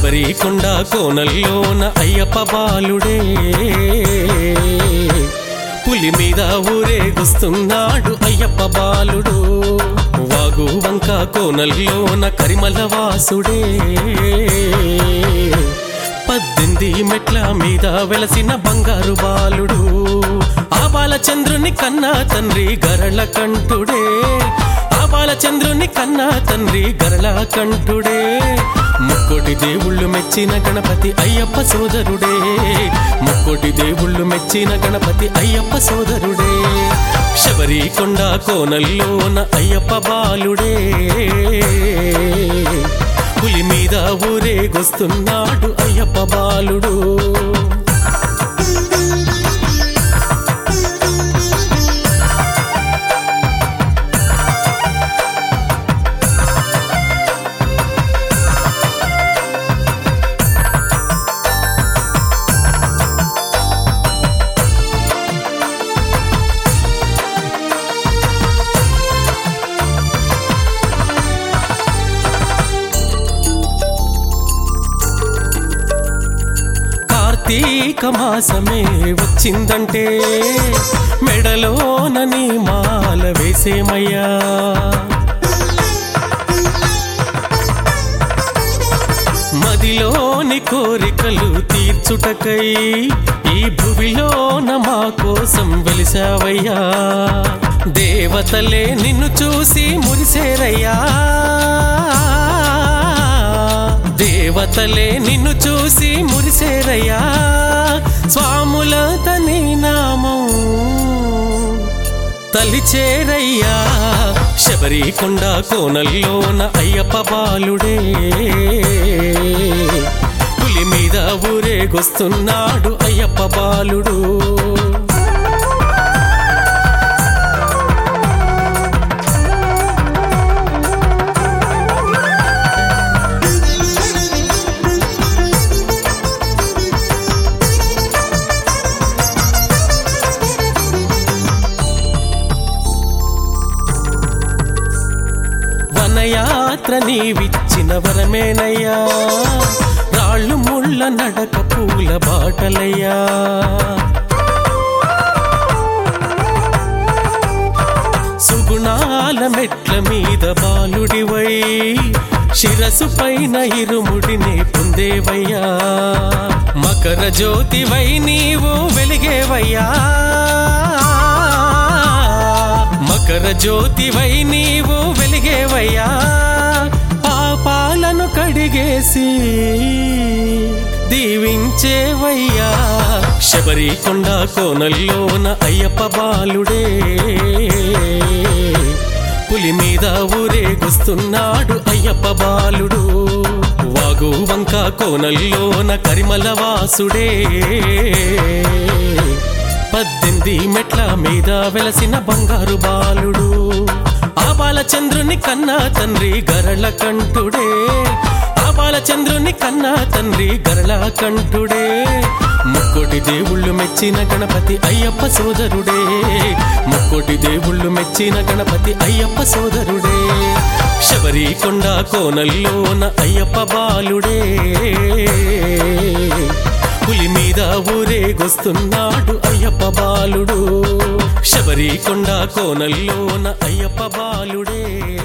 శబరికొండ కోనల్లోన అయ్యప్ప బాలుడే పులి మీద ఊరేగుస్తున్నాడు అయ్యప్ప బాలుడు వాగు వంక కోనల్లోన కరిమల వాసుడే పద్దెనిమిది మెట్ల మీద వెలసిన బంగారు బాలుడు ఆ బాలచంద్రుని కన్నా తండ్రి గరళ కంఠుడే ఆ బాలచంద్రుని కన్నా తండ్రి గరళ కంఠుడే ముక్కోటి దేవుళ్ళు మెచ్చిన గణపతి అయ్యప్ప సోదరుడే ముక్కోటి దేవుళ్ళు మెచ్చిన గణపతి అయ్యప్ప సోదరుడే శబరికొండ కోనల్లోన అయ్యప్ప బాలుడే పులి మీద ఊరేగొస్తున్నాడు అయ్యప్ప బాలుడు కార్తీక మాసమే వచ్చిందంటే మెడలోనని మాల వేసేమయ్యా మదిలోని కోరికలు తీర్చుటకై ఈ భువిలోన మా కోసం వెలిసావయ్యా దేవతలే నిన్ను చూసి మురిసేరయ్యా దేవతలే నిన్ను చూసి మురిసేరయ్యా స్వాముల తని నామం తలిచేరయ్యా శబరికొండ కోనల్లోన అయ్యప్ప బాలుడే పులి మీద ఊరేగొస్తున్నాడు అయ్యప్ప బాలుడు వనయాత్ర నీవిచ్చిన వరమేనయ్యా రాళ్ళు ముళ్ళ నడక పూల బాటలయ్యా సుగుణాల మెట్ల మీద బాలుడివై శిరసు పైన ఇరుముడిని పొందేవయ్యా మకర జ్యోతివై నీవు వెలిగేవయ్యా మకర జ్యోతివై నీవు వెలిగేవయ్యా పాపాలను కడిగేసి దీవించేవయ్యా శబరికొండ కోనల్లోన అయ్యప్ప బాలుడే పులి మీద ఊరేగుస్తున్నాడు అయ్యప్ప బాలుడు వాగు వంక కోనల్లోన కరిమల వాసుడే పద్దెనిమిది మెట్ల మీద వెలసిన బంగారు బాలుడు ఆ బాలచంద్రుని కన్నా తండ్రి గరళ కంఠుడే ఆ బాలచంద్రుని కన్నా తండ్రి గరళ కంఠుడే ముక్కోటి దేవుళ్ళు మెచ్చిన గణపతి అయ్యప్ప సోదరుడే ముక్కోటి దేవుళ్ళు మెచ్చిన గణపతి అయ్యప్ప సోదరుడే శబరికొండ కోనల్లోన అయ్యప్ప బాలుడే పులి మీద ఊరేగొస్తున్నాడు అయ్యప్ప బాలుడు శబరికొండ కోనల్లోన అయ్యప్ప బాలుడే